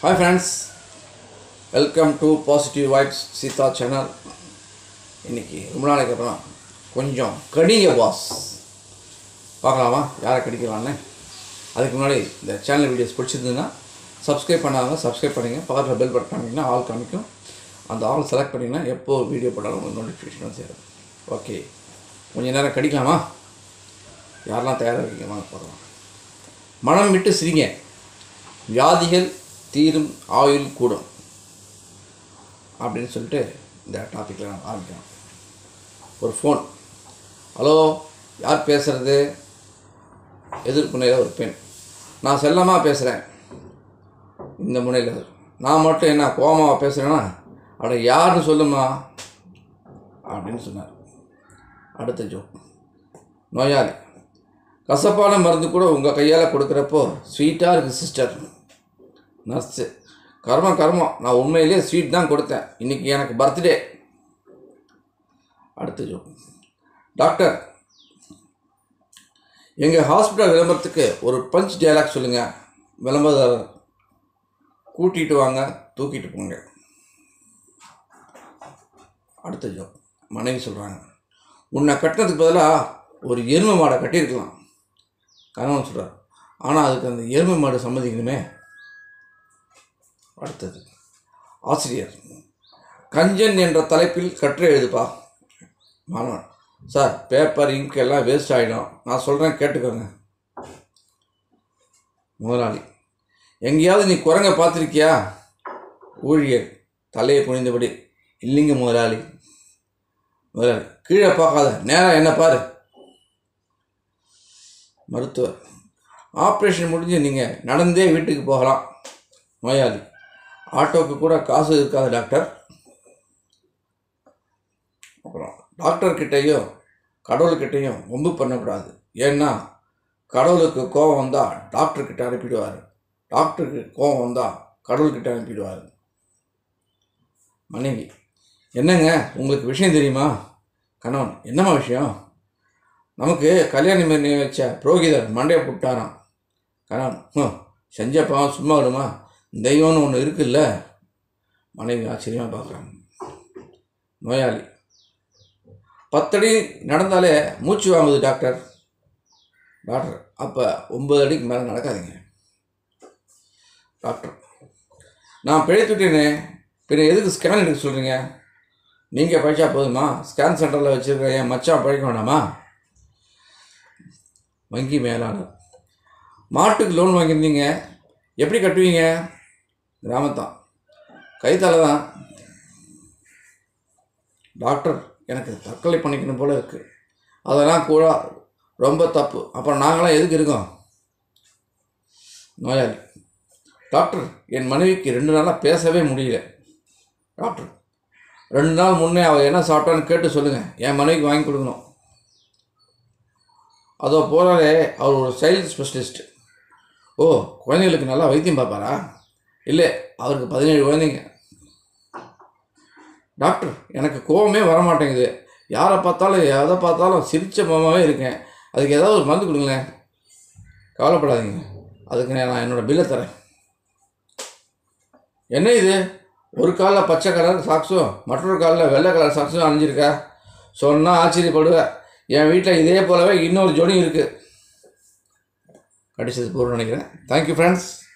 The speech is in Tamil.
hi friends welcome to positive vibes Seetha channel இன்னைக்கு ரொம்ப நாளைக்கு அப்புறம் கொஞ்சம் கடிங்க பாஸ் பார்க்கலாமா யாரை கடிக்கலான்னு அதுக்கு முன்னாடி இந்த சேனல் வீடியோஸ் பிடிச்சிருந்ததுன்னா சப்ஸ்கிரைப் பண்ணாங்க சப்ஸ்கிரைப் பண்ணிங்க பக்கத்தில் பெல் பட்டன் பண்ணிங்கன்னா ஆல் காமிக்கும் அந்த ஆல் செலக்ட் பண்ணிங்கன்னா எப்போ வீடியோ போட்டாலும் உங்களுக்கு நோட்டிஃபிகேஷன் சேரும் ஓகே கொஞ்ச நேரம் கடிக்கலாமா யாரெல்லாம் தயாராக இருக்கீங்க வாங்க போகலாம் மனம் விட்டு சிரிங்க வியாதிகள் தீரும் ஆயுள் கூடும் அப்படின்னு சொல்லிட்டு இந்த டாப்பிக்கில் நான் ஆரம்பிக்கிறோம் ஒரு ஃபோன் ஹலோ யார் பேசுகிறது எதிர்ப்புனையில் ஒரு பெண் நான் செல்லமாக பேசுகிறேன் இந்த முனையில் நான் மட்டும் என்ன கோமாவை பேசுகிறேன்னா அட யாருன்னு சொல்லுமா அப்படின்னு சொன்னார் அடுத்த ஜோக் நோயாளி கசப்பான மருந்து கூட உங்கள் கையால் கொடுக்குறப்போ ஸ்வீட்டாக இருக்குது சிஸ்டர் நர்ஸு கர்மம் கர்மம் நான் உண்மையிலேயே ஸ்வீட் தான் கொடுத்தேன் இன்றைக்கி எனக்கு பர்த்டே அடுத்த ஜோ டாக்டர் எங்கள் ஹாஸ்பிட்டல் விளம்பரத்துக்கு ஒரு பஞ்ச் டயலாக் சொல்லுங்கள் விளம்பரதாரர் கூட்டிகிட்டு வாங்க தூக்கிட்டு போங்க அடுத்த ஜோ மனைவி சொல்கிறாங்க உன்னை கட்டினதுக்கு பதிலாக ஒரு எருமை மாடை கட்டியிருக்கலாம் கணவன் சொல்கிறார் ஆனால் அதுக்கு அந்த எருமை மாடு சம்மதிக்கணுமே அடுத்தது ஆசிரியர் கஞ்சன் என்ற தலைப்பில் கட்டுரை எழுதுப்பா மாணவன் சார் பேப்பர் இங்க் எல்லாம் வேஸ்ட் ஆகிடும் நான் சொல்கிறேன் கேட்டுக்கோங்க முதலாளி எங்கேயாவது நீ குரங்க பார்த்துருக்கியா ஊழியர் தலையை குனிந்தபடி இல்லைங்க முதலாளி முதலாளி கீழே பார்க்காத நேரம் என்ன பாரு மருத்துவர் ஆப்ரேஷன் முடிஞ்சு நீங்கள் நடந்தே வீட்டுக்கு போகலாம் நோயாளி ஆட்டோவுக்கு கூட காசு இருக்காது டாக்டர் அப்புறம் டாக்டர்கிட்டையும் கடவுள்கிட்டையும் ஒம்பு பண்ணக்கூடாது ஏன்னா கடவுளுக்கு கோபம் வந்தால் டாக்டர்கிட்ட அனுப்பிடுவார் டாக்டருக்கு கோபம் வந்தால் கடவுள்கிட்ட அனுப்பிடுவார் மனைவி என்னங்க உங்களுக்கு விஷயம் தெரியுமா கணவன் என்னம்மா விஷயம் நமக்கு கல்யாணம் பண்ணி வச்ச புரோகிதர் மண்டையை போட்டாராம் கணவன் "ஹம், செஞ்ச பாவம் சும்மா விடுமா தெய்வம்னு ஒன்று இருக்குல்ல மனைவி ஆச்சரியமாக பார்க்குறாங்க நோயாளி பத்தடி நடந்தாலே மூச்சு வாங்குது டாக்டர் டாக்டர் அப்போ ஒம்பது அடிக்கு மேலே நடக்காதீங்க டாக்டர் நான் பிழைத்துட்டேனே பின்ன எதுக்கு ஸ்கேன் எடுக்க சொல்கிறீங்க நீங்கள் பழிச்சா போதுமா ஸ்கேன் சென்டரில் வச்சுருக்க என் மச்சான் பழைக்க வேண்டாமா வங்கி மேலாளர் மாட்டுக்கு லோன் வாங்கியிருந்தீங்க எப்படி கட்டுவீங்க கிராமத்தான் கைத்தால தான் டாக்டர் எனக்கு தற்கொலை பண்ணிக்கணும் போல இருக்குது அதெல்லாம் கூட ரொம்ப தப்பு அப்புறம் நாங்களாம் எதுக்கு இருக்கோம் நோயாளி டாக்டர் என் மனைவிக்கு ரெண்டு நாளாக பேசவே முடியல டாக்டர் ரெண்டு நாள் முன்னே அவள் என்ன சாப்பிட்டான்னு கேட்டு சொல்லுங்கள் என் மனைவிக்கு வாங்கி கொடுக்கணும் அதோ போகிறாரே அவர் ஒரு சைல்டு ஸ்பெஷலிஸ்ட் ஓ குழந்தைகளுக்கு நல்லா வைத்தியம் பார்ப்பாரா இல்லை அவருக்கு பதினேழு குழந்தைங்க டாக்டர் எனக்கு கோவமே வர மாட்டேங்குது யாரை பார்த்தாலும் எதை பார்த்தாலும் சிரிச்ச முகமாகவே இருக்கேன் அதுக்கு ஏதாவது ஒரு மருந்து கொடுங்களேன் கவலைப்படாதீங்க அதுக்கு நான் என்னோடய பில்லை தரேன் என்ன இது ஒரு காலில் பச்சை கலர் சாக்ஸும் மற்றொரு காலில் வெள்ளை கலர் சாக்ஸும் அணிஞ்சிருக்கா சொன்னால் ஆச்சரியப்படுவேன் என் வீட்டில் இதே போலவே இன்னொரு ஜோடியும் இருக்குது கடிச்சது போகிறோம்னு நினைக்கிறேன் தேங்க்யூ ஃப்ரெண்ட்ஸ்